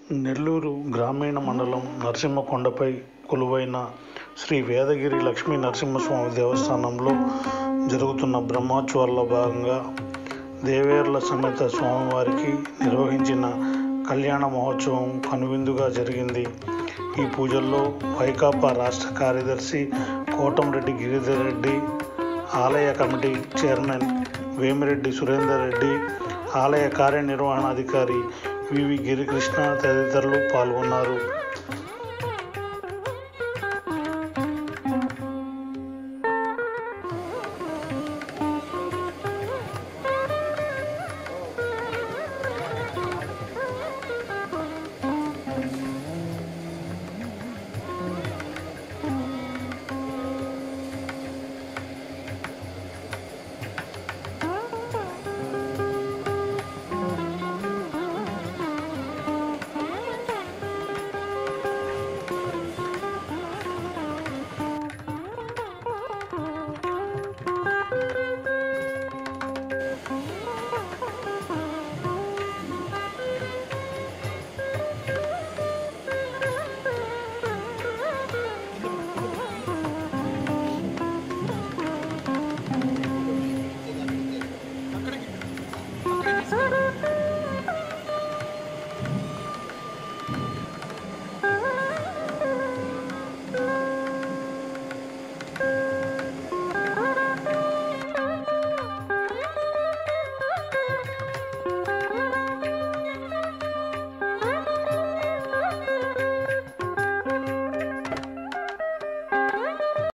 నెల్లూరు గ్రామీణ మండలం నరసింహకొండపై కొలువైన శ్రీ వేదగిరి లక్ష్మీ నరసింహస్వామి దేవస్థానంలో జరుగుతున్న బ్రహ్మోత్సవాల్లో భాగంగా దేవేర్ల సమేత స్వామివారికి నిర్వహించిన కళ్యాణ మహోత్సవం కనువిందుగా జరిగింది ఈ పూజల్లో వైకాపా రాష్ట్ర కార్యదర్శి కోటంరెడ్డి గిరిధర్ రెడ్డి ఆలయ కమిటీ చైర్మన్ వేమిరెడ్డి సురేందర్ రెడ్డి ఆలయ కార్యనిర్వహణాధికారి వివి గిరికృష్ణ తదితరులు పాల్గొన్నారు